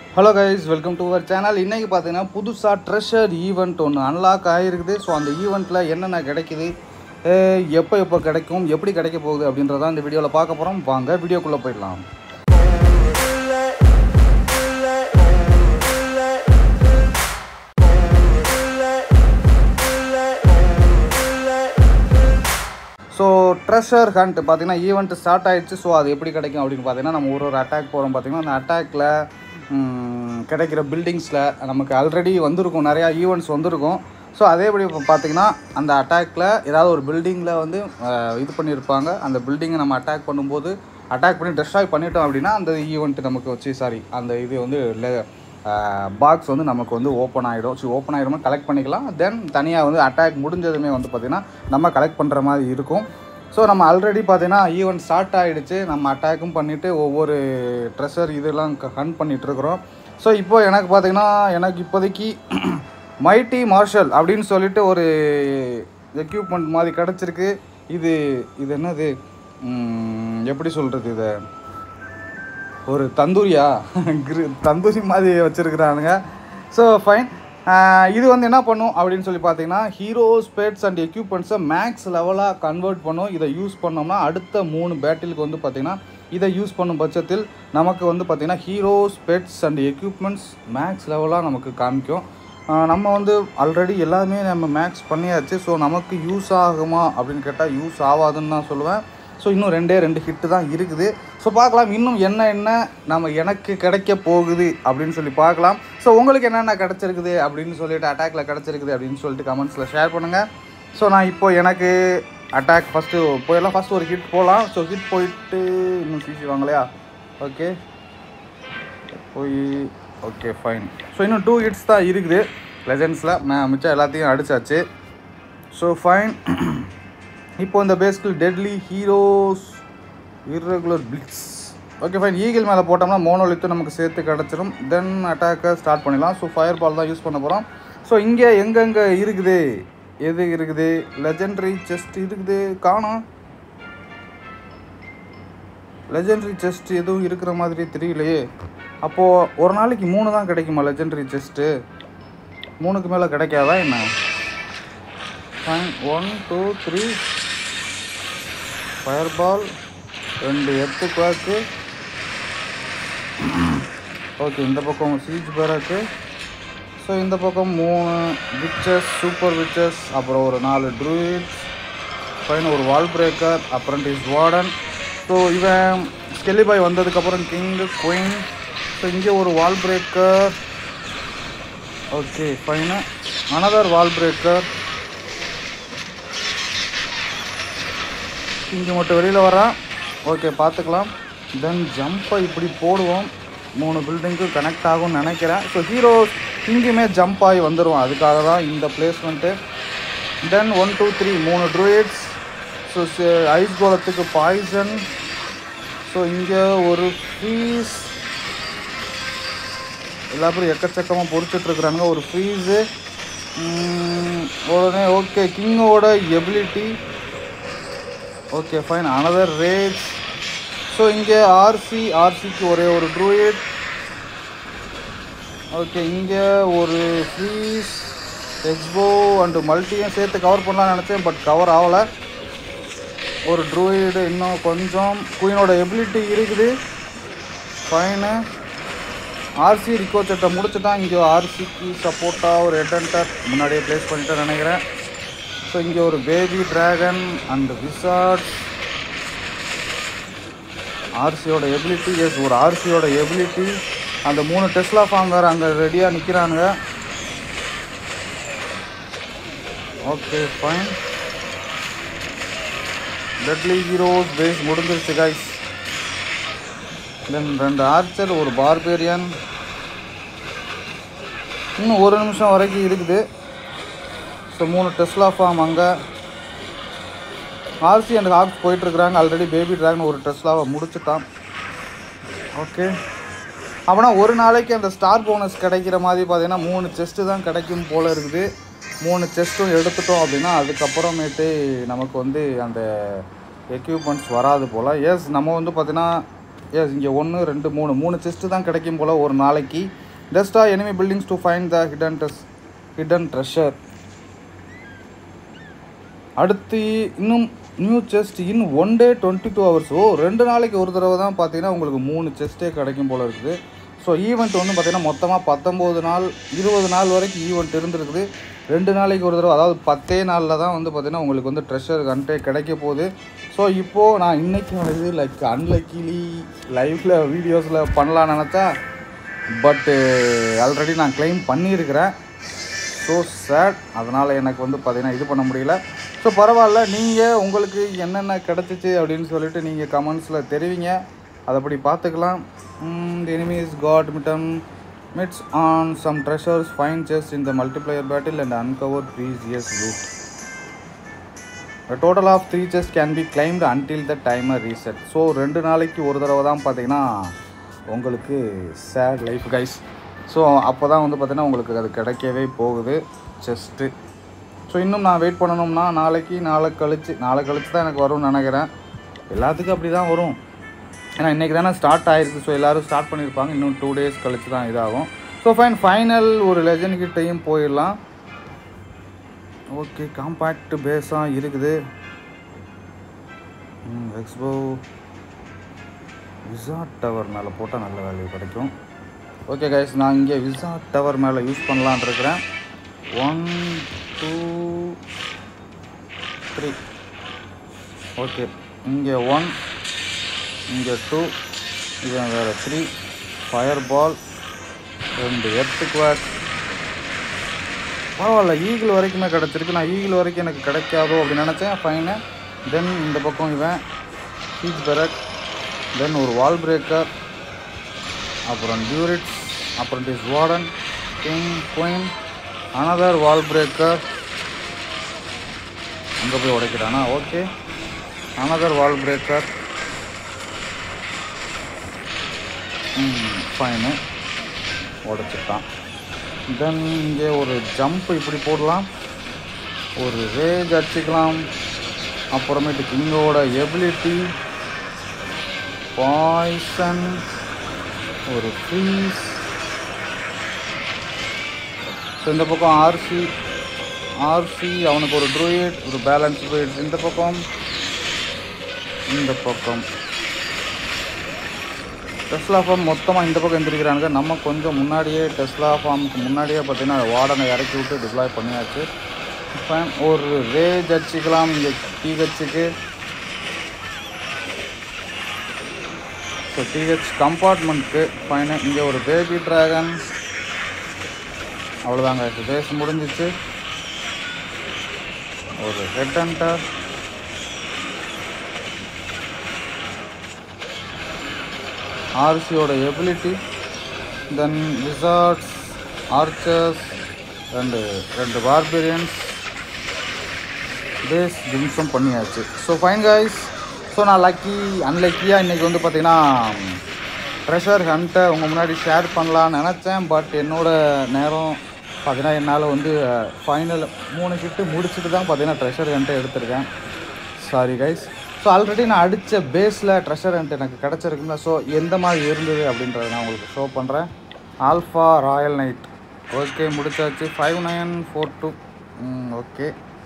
hello guys welcome to our channel இன்றைக்கி பார்த்தீங்கன்னா புதுசாக ட்ரெஷர் ஈவெண்ட் ஒன்று அன்லாக் ஆகிருக்குது ஸோ அந்த ஈவெண்ட்டில் என்னென்ன கிடைக்குது அஹ் எப்போ எப்போ கிடைக்கும் எப்படி கிடைக்க போகுது அப்படின்றத இந்த வீடியோவில் பார்க்க போகிறோம் வாங்க வீடியோக்குள்ளே போயிடலாம் ஸோ ட்ரெஷர் ஹண்ட் பார்த்தீங்கன்னா ஈவெண்ட் ஸ்டார்ட் ஆயிடுச்சு ஸோ அது எப்படி கிடைக்கும் அப்படின்னு பார்த்தீங்கன்னா நம்ம ஒரு ஒரு அட்டாக் போகிறோம் பார்த்தீங்கன்னா அந்த அட்டாக்ல கிடைக்கிற பில்டிங்ஸில் நமக்கு ஆல்ரெடி வந்திருக்கும் நிறையா ஈவெண்ட்ஸ் வந்திருக்கும் ஸோ அதேபடி இப்போ பார்த்தீங்கன்னா அந்த அட்டாக்ல ஏதாவது ஒரு பில்டிங்கில் வந்து அஹ், இது பண்ணியிருப்பாங்க அந்த பில்டிங்கை நம்ம அட்டாக் பண்ணும்போது அட்டாக் பண்ணி டெஸ்ட்ராய் பண்ணிட்டோம் அப்படின்னா அந்த ஈவெண்ட் நமக்கு வச்சு சாரி அந்த இது வந்து பாக்ஸ் வந்து நமக்கு வந்து ஓப்பன் ஆகிடும் ஸோ ஓப்பன் ஆகிடுமா கலெக்ட் பண்ணிக்கலாம் தென் தனியாக வந்து அட்டாக் முடிஞ்சதுமே வந்து பார்த்திங்கன்னா நம்ம கலெக்ட் பண்ணுற மாதிரி இருக்கும் ஸோ நம்ம ஆல்ரெடி பார்த்தீங்கன்னா ஈவெண்ட் ஸ்டார்ட் ஆகிடுச்சு நம்ம அட்டாக்கும் பண்ணிவிட்டு ஒவ்வொரு ட்ரெஷர் இதெல்லாம் ஹன் பண்ணிகிட்ருக்குறோம் ஸோ இப்போ எனக்கு பார்த்தீங்கன்னா எனக்கு இப்போதைக்கு மைட்டி மார்ஷல் அப்படின்னு சொல்லிட்டு ஒரு எக்யூப்மெண்ட் மாதிரி கிடச்சிருக்கு இது இது என்னது ம், எப்படி சொல்கிறது இதை ஒரு தந்தூரியா கிரி தந்தூரி மாதிரி வச்சுருக்குறானுங்க ஸோ ஃபைன் இது வந்து என்ன பண்ணும் அப்படின்னு சொல்லி பார்த்தீங்கன்னா ஹீரோஸ் பெட்ஸ் அண்ட் எக்யூப்மெண்ட்ஸை மேக்ஸ் லெவலாக கன்வெர்ட் பண்ணும் இதை யூஸ் பண்ணோம்னா அடுத்த மூணு பேட்டிலுக்கு வந்து பார்த்திங்கன்னா இதை யூஸ் பண்ணும் பட்சத்தில் நமக்கு வந்து பார்த்திங்கன்னா heroes pets and equipments max லெவலாக நமக்கு காமிக்கும் ஆஹ் நம்ம வந்து ஆல்ரெடி எல்லாமே நம்ம மேக்ஸ் பண்ணியாச்சு ஸோ நமக்கு யூஸ் ஆகுமா அப்படின்னு கேட்டால் யூஸ் ஆகாதுன்னு தான் சொல்லுவேன் ஸோ இன்னும் ரெண்டே ரெண்டு ஹிட்டு தான் இருக்குது ஸோ பார்க்கலாம் இன்னும் என்ன என்ன நம்ம எனக்கு கிடைக்க போகுது அப்படின்னு சொல்லி பார்க்கலாம் ஸோ உங்களுக்கு என்னென்ன கிடச்சிருக்குது அப்படின்னு சொல்லிட்டு அட்டாக்ல கிடச்சிருக்குது அப்படின்னு சொல்லிட்டு கமெண்ட்ஸில் ஷேர் பண்ணுங்கள் ஸோ நான் இப்போ எனக்கு அட்டாக் ஃபஸ்ட்டு போயெல்லாம் ஃபஸ்ட்டு ஒரு ஹிட் போகலாம் ஸோ ஹிட் போயிட்டு இன்னும் சிசி வாங்கலையா ஓகே போய் ஓகே ஃபைன் ஸோ இன்னும் டூ ஹிட்ஸ் தான் இருக்குது லெஜண்ட்ஸில் மிச்சம் எல்லாத்தையும் அடிச்சாச்சு ஸோ ஃபைன் இப்போ இந்த பேஸ்கில் deadly heroes irregular blitz okay fine eagle மேலே போட்டோம்னா மோனோலித்து நமக்கு சேர்த்து கிடச்சிரும் தென் அட்டாக்கை ஸ்டார்ட் பண்ணிடலாம் ஸோ ஃபயர் பால் தான் யூஸ் பண்ண போகிறோம் ஸோ இங்கே எங்கெங்கே இருக்குது எது இருக்குது லெஜெண்டரி செஸ்ட் இருக்குது காணோம் லெஜெண்டரி செஸ்ட் எதுவும் இருக்கிற மாதிரி தெரியலையே அப்போது ஒரு நாளைக்கு மூணு தான் கிடைக்குமா லெஜெண்டரி செஸ்ட்டு மூணுக்கு மேலே கிடைக்காதா என்ன fine one two three fire ball ரெண்டு எத்து குவாக்கு ஓகே இந்த பக்கம் சீஜ் பேராக்கு ஸோ இந்த பக்கம் மூணு விச்சஸ் சூப்பர் விச்சஸ் அப்புறம் ஒரு நாலு ட்ரூயிட்ஸ் ஃபைன் ஒரு wall breaker apprentice warden so இவன் ஸ்கெல்லி பாய் வந்ததுக்கப்புறம் கிங்கு குயின் ஸோ இங்கே ஒரு wall breaker okay fine another wall breaker இங்கே மட்டும் வெளியில் வரான் ஓகே பார்த்துக்கலாம் தென் ஜம்பை இப்படி போடுவோம் மூணு பில்டிங்க்கும் கனெக்ட் ஆகும்னு நினைக்கிறேன் ஸோ ஹீரோ இங்கேயுமே ஜம்ப் ஆகி வந்துடுவோம் அதுக்காக தான் இந்த placement then one two three மூணு ட்ரூயிட்ஸ் ஸோ ஐஸ் கோலத்துக்கு பாய்சன் ஸோ இங்கே ஒரு ஃபீஸ் எல்லா பேரும் எக்கச்சக்கமாக பொறிச்சிட்ருக்குறாங்க ஒரு ஃப்ரீஸு உடனே ஓகே கிங்கோட ability okay fine another rage so இங்கே ஆர்சி ஆர்சிக்கு ஒரே ஒரு ட்ரூயிட் ஓகே இங்கே ஒரு ஃப்ரீஸ் எக்ஸ்போ அண்டு மல்டியும் சேர்த்து கவர் பண்ணலாம்னு நினச்சேன் பட் கவர் ஆகலை ஒரு ட்ரூயிடு இன்னும் கொஞ்சம் குயினோட எபிலிட்டி இருக்குது ஃபைனு ஆர்சி ரிக்கோ செட்டை முடிச்சுட்டான் இங்கே ஆர்சிக்கு சப்போர்ட்டாக ஒரு ஹெட் முன்னாடியே ப்ளேஸ் பண்ணிட்டேன்னு நினைக்கிறேன் ஸோ இங்கே ஒரு பேபி டிராகன் அண்ட் விசார்ட் ஆர்சியோட எபிலிட்டி எஸ் ஒரு ஆர்சியோட எபிலிட்டி அந்த மூணு டெஸ்லா ஃபாங்கர் அங்கே ரெடியாக நிற்கிறானுங்க okay fine deadly heroes base முடிஞ்சிருச்சு கைஸ் தென் ரெண்டு ஆர்ச்சர் ஒரு பார்பேரியன் இன்னும் ஒரு நிமிஷம் வரைக்கும் இருக்குது ஸோ மூணு டெஸ்லா ஃபார்ம் அங்கே ஆர்சி அண்ட் ஹாக்ஸ் போயிட்டுருக்குறாங்க ஆல்ரெடி பேபி ட்ராகன் ஒரு டெஸ்லாவை முடிச்சுட்டான் ஓகே அப்போனா ஒரு நாளைக்கு அந்த ஸ்டார் போனஸ் கிடைக்கிற மாதிரி பார்த்தீங்கன்னா மூணு செஸ்ட்டு தான் கிடைக்கும் போல் இருக்குது மூணு செஸ்ட்டும் எடுத்துட்டோம் அப்படின்னா அதுக்கப்புறமேட்டு நமக்கு வந்து அந்த எக்யூப்மெண்ட்ஸ் வராது போல் எஸ் நம்ம வந்து பார்த்தீங்கன்னா எஸ் இங்கே ஒன்று ரெண்டு மூணு மூணு செஸ்ட்டு தான் கிடைக்கும் போல் ஒரு நாளைக்கு டெஸ்டா enemy buildings to find the hidden treasure hidden treasure அடுத்து இன்னும் new chest in one day twenty two hours ஓ ரெண்டு நாளைக்கு ஒரு தடவை தான் பார்த்தீங்கன்னா உங்களுக்கு மூணு செஸ்ட்டே கிடைக்கும் போல இருக்குது ஸோ ஈவெண்ட் வந்து பார்த்தீங்கன்னா மொத்தமாக பத்தொம்போது நாள் இருபது நாள் வரைக்கும் ஈவெண்ட் இருந்திருக்குது ரெண்டு நாளைக்கு ஒரு தடவை அதாவது பத்தே நாளில் தான் வந்து பார்த்தீங்கன்னா உங்களுக்கு வந்து ட்ரெஷர் கண்டே கிடைக்க போகுது ஸோ இப்போது நான் இன்னைக்கு வந்து லைக் அன்லக்கிலி லைஃப்பில் வீடியோஸில் பண்ணலான்னு நினச்சா பட்டு ஆல்ரெடி நான் க்ளைம் பண்ணியிருக்கிறேன் ஸோ சேட் அதனால் எனக்கு வந்து பார்த்தீங்கன்னா இது பண்ண முடியல ஸோ பரவாயில்ல நீங்கள் உங்களுக்கு என்னென்ன கிடச்சிச்சு அப்படின்னு சொல்லிட்டு நீங்கள் கமெண்ட்ஸில் தெரிவிங்க அதைப்படி பார்த்துக்கலாம் தி எனிமீஸ் காட் மிட்டம் மிட்ஸ் ஆன் சம் ட்ரெஷர்ஸ் ஃபைன் செஸ் in the multiplayer battle and uncover precious loot A total of three செஸ் can be claimed until the timer reset so ரெண்டு நாளைக்கு ஒரு தடவை தான் பார்த்தீங்கன்னா உங்களுக்கு சேட் லைஃப் கைஸ் ஸோ அப்போ தான் வந்து பார்த்தீங்கன்னா உங்களுக்கு அது கிடைக்கவே போகுது செஸ்ட்டு ஸோ இன்னும் நான் வெயிட் பண்ணணும்னா நாளைக்கு நாளை கழிச்சு நாளை கழிச்சு தான் எனக்கு வரும்னு நினைக்கிறேன் எல்லாத்துக்கும் அப்படி தான் வரும் ஏன்னா இன்றைக்கி தானே ஸ்டார்ட் ஆயிருக்கு ஸோ எல்லோரும் ஸ்டார்ட் பண்ணியிருப்பாங்க இன்னும் டூ டேஸ் கழிச்சு தான் இதாகும் ஸோ ஃபைன் ஃபைனல் ஒரு லெஜண்ட் கிட்டையும் போயிடலாம் ஓகே காம்பேக்ட் பேஸாக இருக்குது எக்ஸ்போ விசார்ட் டவர் மேலே போட்டால் நல்ல வேல்யூ கிடைக்கும் ஓகே கைஸ் நான் இங்கே விசார்ட் டவர் மேலே யூஸ் பண்ணலான் இருக்கிறேன் ஒன் டூ த்ரீ ஓகே இங்கே ஒன் இங்கே டூ இது வேறு த்ரீ ஃபயர் பால் ரெண்டு எர்த்து குவாட் பரவாயில்ல ஈகிள் வரைக்குமே கிடச்சிருக்கு நான் ஈகிள் வரைக்கும் எனக்கு கிடைக்காதோ அப்படின்னு நினச்சேன் ஃபைனு தென் இந்த பக்கம் இவன் ஹீச் பெரட் தென் ஒரு வால் பிரேக்கர் அப்புறம் டியூரிட்ஸ் அப்புறம் டிஸ் warden king queen another wall breaker அங்கே போய் உடைக்கிறானா okay another wall breaker fine உடைச்சிட்டான் தென் இங்கே ஒரு ஜம்ப் இப்படி போடலாம் ஒரு ரேஜ் அடிச்சுக்கலாம் அப்புறமேட்டு கிங்கோட எபிலிட்டி பாய்சன் ஒரு ஃப்ரீஸ் ஸோ இந்த பக்கம் ஆர்சி ஆர்சி அவனுக்கு ஒரு ட்ரூயிட் ஒரு பேலன்ஸ் ட்ரூயிட் இந்த பக்கம் இந்த பக்கம் டெஸ்லா ஃபார்ம் மொத்தமாக இந்த பக்கம் எந்திரிக்கிறானுங்க நம்ம கொஞ்சம் முன்னாடியே டெஸ்லா ஃபார்முக்கு முன்னாடியே பார்த்தீங்கன்னா வார்டனை இறக்கி விட்டு டிப்ளாய் பண்ணியாச்சு இப்போ ஒரு ரேஜ் அடிச்சுக்கலாம் இங்கே டிஹெச்சுக்கு ஸோ டிஹெச் கம்பார்ட்மெண்ட்க்கு ஃபைனு இங்கே ஒரு பேபி ட்ராகன் அவ்வளோதாங்க பேஸ் முடிஞ்சிச்சு ஒரு ஹெட் ஹண்டர் ஆர்சியோட எபிலிட்டி தென் விசார்ட்ஸ் ஆர்ச்சர்ஸ் ரெண்டு ரெண்டு பார்பேரியன்ஸ் பேஸ் ஜிம்ஸும் பண்ணியாச்சு ஸோ ஃபைன் கைஸ் ஸோ நான் லக்கி அன்லக்கியாக இன்றைக்கி வந்து பார்த்திங்கன்னா ட்ரெஷர் ஹண்ட்டை உங்கள் முன்னாடி ஷேர் பண்ணலான்னு நினச்சேன் பட் என்னோட நேரம் பார்த்தீங்கன்னா என்னால் வந்து ஃபைனல் மூணு கிட்டு முடிச்சுட்டு தான் பார்த்தீங்கன்னா ட்ரெஷர் ஹண்ட்டை எடுத்திருக்கேன் சாரி கைஸ் ஸோ ஆல்ரெடி நான் அடித்த பேஸில் ட்ரெஷர் ஹண்ட் எனக்கு கிடச்சிருக்குல்ல ஸோ எந்த மாதிரி இருந்தது அப்படின்றத நான் உங்களுக்கு ஷோ பண்ணுறேன் ஆல்ஃபா ராயல் நைட் ஓகே முடிச்சாச்சு five nine four two okay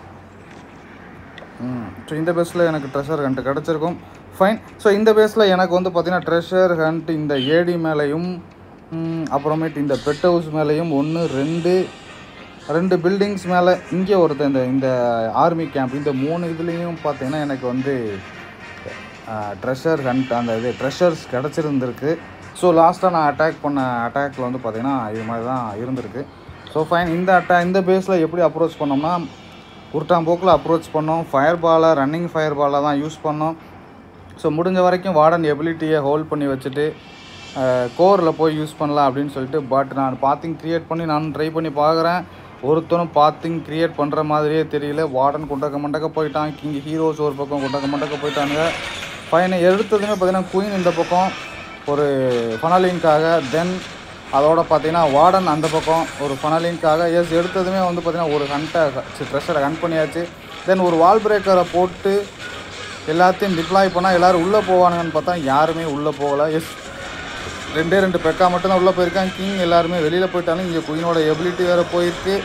hmm so இந்த பேஸில் எனக்கு ட்ரெஷர் ஹண்ட் கிடச்சிருக்கும் ஃபைன் ஸோ இந்த பேஸில் எனக்கு வந்து பார்த்தீங்கன்னா ட்ரெஷர் ஹண்ட் இந்த ஏடி மேலேயும் ம், அப்புறமேட்டு இந்த பெட் ஹவுஸ் மேலேயும் ஒன்று ரெண்டு ரெண்டு பில்டிங்ஸ் மேலே இங்கே ஒருத்தன் இந்த இந்த ஆர்மி கேம்ப் இந்த மூணு இதுலேயும் பார்த்தீங்கன்னா எனக்கு வந்து ட்ரெஷர் ஹண்ட் அந்த இது ட்ரெஷர்ஸ் கிடச்சிருந்துருக்கு ஸோ லாஸ்ட்டாக நான் அட்டாக் பண்ண அட்டாக்ல வந்து பார்த்தீங்கன்னா இது மாதிரி தான் இருந்திருக்கு ஸோ ஃபைன் இந்த அட்டா இந்த பேஸில் எப்படி அப்ரோச் பண்ணோம்னா உருட்டாம் போக்கில் அப்ரோச் பண்ணோம் ஃபயர் பாலை ரன்னிங் ஃபயர் பாலை தான் யூஸ் பண்ணோம் ஸோ முடிஞ்ச வரைக்கும் வார்டன் எபிலிட்டியை ஹோல்ட் பண்ணி வச்சுட்டு கோரில் போய் யூஸ் பண்ணலாம் அப்படின்னு சொல்லிட்டு பட் நான் பாத்திங் க்ரியேட் பண்ணி நான் ட்ரை பண்ணி பார்க்குறேன் ஒருத்தனும் பாத்திங் க்ரியேட் பண்ணுற மாதிரியே தெரியல வார்டன் குண்டக்க மண்டக்க போயிட்டான் கிங் ஹீரோஸ் ஒரு பக்கம் குண்டக்க மண்டக்க போயிட்டானுங்க பையனை எடுத்ததுமே பார்த்தீங்கன்னா குயின் இந்த பக்கம் ஒரு ஃபனலிங்காக தென் அதோட பார்த்தீங்கன்னா வார்டன் அந்த பக்கம் ஒரு ஃபனலிங்காக எஸ் எடுத்ததுமே வந்து பார்த்தீங்கன்னா ஒரு ஹண்ட்டை ட்ரெஷரை ஹன் பண்ணியாச்சு தென் ஒரு வால் பிரேக்கரை போட்டு எல்லாத்தையும் டிப்ளாய் பண்ணால் எல்லோரும் உள்ளே போவானுங்கன்னு பார்த்தா யாருமே உள்ளே போகலை எஸ் ரெண்டே ரெண்டு பெக்கா மட்டும்தான் உள்ளே போயிருக்காங்க கிங் எல்லாருமே வெளியில் போயிட்டாலும் இங்கே குயினோட எபிலிட்டி வேறு போயிருக்கு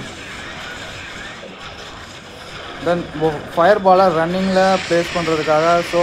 தென் ஃபயர் பாலை ரன்னிங்கில் ப்ளேஸ் பண்ணுறதுக்காக ஸோ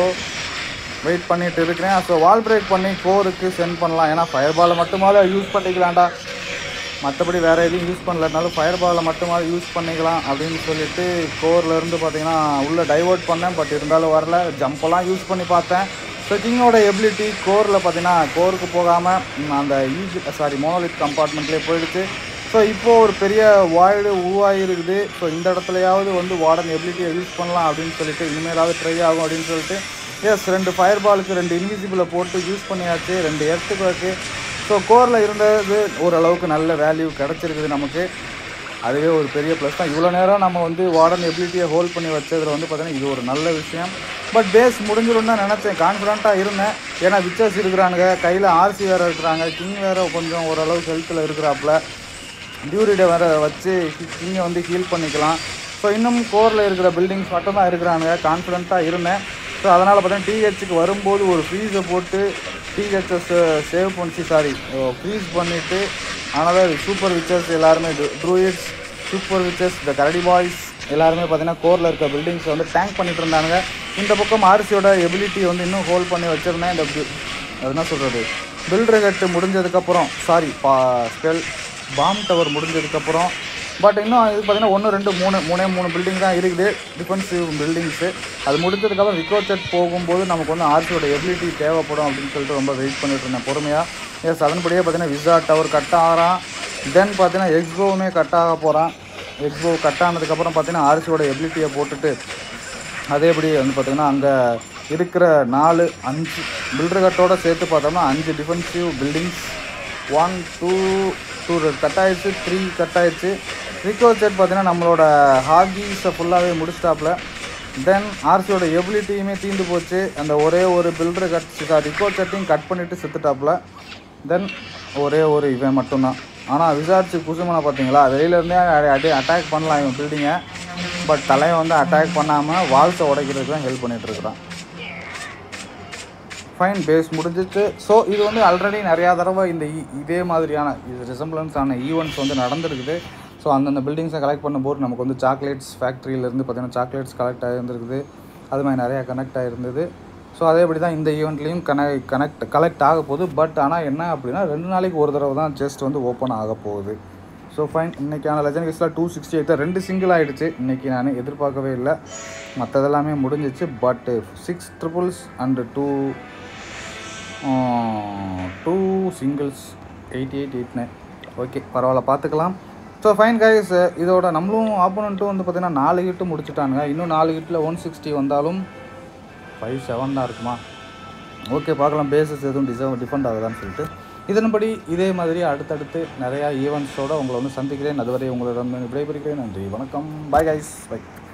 வெயிட் பண்ணிட்டு இருக்கிறேன் ஸோ வால் பிரேக் பண்ணி கோருக்கு சென்ட் பண்ணலாம் ஏன்னா ஃபயர் பாலை மட்டுமாவது யூஸ் பண்ணிக்கலாம்டா மற்றபடி வேறு எதுவும் யூஸ் பண்ணலனாலும் ஃபயர் பாலை மட்டுமாவது யூஸ் பண்ணிக்கலாம் அப்படின்னு சொல்லிட்டு கோரில் இருந்து பார்த்தீங்கன்னா உள்ளே டைவர்ட் பண்ணேன் பட் இருந்தாலும் வரல ஜம்பெல்லாம் யூஸ் பண்ணி பார்த்தேன் ஸோ கிங்கோட எபிலிட்டி கோரில் பார்த்தீங்கன்னா கோருக்கு போகாமல் அந்த ஈஜி சாரி மோனோலித் கம்பார்ட்மெண்ட்லேயே போயிடுச்சு ஸோ இப்போது ஒரு பெரிய வாய்டு உருவாகிருக்குது ஸோ இந்த இடத்துலையாவது வந்து வார்டன் எபிலிட்டியை யூஸ் பண்ணலாம் அப்படின்னு சொல்லிட்டு இனிமேலாவது ட்ரை ஆகும் அப்படின்னு சொல்லிட்டு எஸ் ரெண்டு ஃபயர் பாலுக்கு ரெண்டு இன்விசிபிளை போட்டு யூஸ் பண்ணியாச்சு ரெண்டு எர்த்துக்கு ஸோ கோரில் இருந்தது ஓரளவுக்கு நல்ல வேல்யூ கிடச்சிருக்குது நமக்கு அதுவே ஒரு பெரிய ப்ளஸ் தான் இவ்வளோ நேரம் நம்ம வந்து வார்டன் எபிலிட்டியை ஹோல்ட் பண்ணி வச்சதில் வந்து பார்த்தீங்கன்னா இது ஒரு நல்ல விஷயம் பட் பேஸ் முடிஞ்சிடும் தான் நினச்சேன் கான்ஃபிடண்ட்டாக இருந்தேன் ஏன்னா விச்சர்ஸ் இருக்கிறானுங்க கையில் ஆர்சி வேறு இருக்கிறாங்க கிங் வேறு கொஞ்சம் ஓரளவுக்கு ஹெல்த்தில் இருக்கிறாப்புல டியூரிடை வேறு வச்சு கிங்கை வந்து ஹீல் பண்ணிக்கலாம் ஸோ இன்னும் கோரில் இருக்கிற பில்டிங்ஸ் மட்டும் தான் இருக்கிறானுங்க கான்ஃபிடண்ட்டாக இருந்தேன் ஸோ அதனால் பார்த்தீங்கன்னா டிஹெச்சுக்கு வரும்போது ஒரு ஃப்ரீஸை போட்டு டிஹெச்எஸ் சேவ் பண்ணிச்சு சாரி ஃப்ரீஸ் பண்ணிவிட்டு ஆனால் சூப்பர் விச்சர்ஸ் எல்லாருமே ட்ரூயிட்ஸ் சூப்பர் விச்சர்ஸ் இந்த கரடி பாய்ஸ் எல்லாருமே பார்த்தீங்கன்னா கோரில் இருக்க பில்டிங்ஸ் வந்து டேங்க் பண்ணிட்டு இருந்தாங்க இந்த பக்கம் ஆர்சியோட எபிலிட்டி வந்து இன்னும் ஹோல்ட் பண்ணி வச்சுருந்தேன் இந்த bu- அது என்ன சொல்கிறது பில்டர் கட்டு முடிஞ்சதுக்கப்புறம் சாரி பா ஸ்பெல் பாம் டவர் முடிஞ்சதுக்கப்புறம் பட் இன்னும் இது பார்த்தீங்கன்னா ஒன்று ரெண்டு மூணு மூணே மூணு பில்டிங் தான் இருக்குது டிஃபென்சிவ் பில்டிங்ஸு அது முடிஞ்சதுக்கப்புறம் ரிக்ரோச்சட் போகும்போது நமக்கு வந்து ஆர்சியோட எபிலிட்டி தேவைப்படும் அப்படின்னு சொல்லிட்டு ரொம்ப வெயிட் பண்ணிட்டு இருந்தேன் பொறுமையாக எஸ் அதன்படியே பார்த்தீங்கன்னா விசா டவர் கட் ஆகிறான் தென் பார்த்தீங்கன்னா எக்ஸ்போவுமே கட் ஆக போகிறான் எக்ஸ்போ கட் ஆனதுக்கப்புறம் பார்த்தீங்கன்னா ஆர்சியோட எபிலிட்டியை போட்டுட்டு அதேபடி வந்து பார்த்திங்கன்னா அங்கே இருக்கிற நாலு அஞ்சு பில்டர் கட்டோட சேர்த்து பார்த்தோம்னா அஞ்சு defensive buildings one two two cut ஆயிடுச்சு த்ரீ கட் ஆயிடுச்சு ரிகோ செட் பார்த்தீங்கன்னா நம்மளோட ஹாகிஸை ஃபுல்லாகவே முடிச்சிட்டாப்புல தென் ஆர்சியோட எபிலிட்டியுமே தீந்து போச்சு அந்த ஒரே ஒரு பில்டர் கட் ரிகோ செட்டையும் கட் பண்ணிவிட்டு செத்துட்டாப்புல தென் ஒரே ஒரு இவன் மட்டும்தான் ஆனால் விசாரிச்சு குசுமனை பார்த்தீங்களா வெளியிலேருந்தே அடி அட்டாக் பண்ணலாம் இவன் பில்டிங்கை பட் தலையை வந்து அட்டாக் பண்ணாமல் வால்ஸை உடைக்கிறதுக்கு தான் ஹெல்ப் பண்ணிட்டு இருக்கிறான் ஃபைன் பேஸ் முடிஞ்சிச்சு ஸோ இது வந்து ஆல்ரெடி நிறையா தடவை இந்த இ- இதே மாதிரியான இது ரிசம்பிளன்ஸ் ஆன ஈவெண்ட்ஸ் வந்து நடந்திருக்குது ஸோ அந்தந்த பில்டிங்ஸை கலெக்ட் பண்ணும்போது நமக்கு வந்து சாக்லேட்ஸ் ஃபேக்ட்ரியிலேருந்து பார்த்தீங்கன்னா சாக்லேட்ஸ் கலெக்ட் ஆகிருந்துருக்குது அது மாதிரி நிறையா கனெக்ட் ஆகிருந்தது ஸோ அதேபடி தான் இந்த ஈவெண்ட்லேயும் கனெக்ட் கனெக்ட் கலெக்ட் ஆக போகுது பட் ஆனால் என்ன அப்படின்னா ரெண்டு நாளைக்கு ஒரு தடவை தான் செஸ்ட் வந்து ஓப்பன் ஆக போகுது ஸோ ஃபைன் இன்றைக்கான லெஜன் கிஸ்டில் டூ சிக்ஸ்டி எயிட் ரெண்டு சிங்கிள் ஆகிடுச்சு இன்றைக்கி நான் எதிர்பார்க்கவே இல்லை மற்றதெல்லாமே முடிஞ்சிச்சு but six triples and two two singles eighty eight eight nine okay பரவாயில்ல பார்த்துக்கலாம் ஸோ ஃபைன் கைஸ் இதோட நம்மளும் ஆப்போனண்ட்டும் வந்து பார்த்தீங்கன்னா நாலு ஹிட்டு முடிச்சுட்டானுங்க இன்னும் நாலு ஹிட்டில் ஒன் சிக்ஸ்டி வந்தாலும் ஃபைவ் செவன் தான் இருக்குமா ஓகே பார்க்கலாம் பேசஸ் எதுவும் டிசர்வ் டிஃபெண்ட் ஆகுதான்னு சொல்லிட்டு இதன்படி இதே மாதிரி அடுத்தடுத்து நிறையா ஈவெண்ட்ஸோடு உங்களை வந்து சந்திக்கிறேன் அதுவரை உங்களிடம் விடைபெறுகிறேன் நன்றி வணக்கம் பாய் கைஸ் பை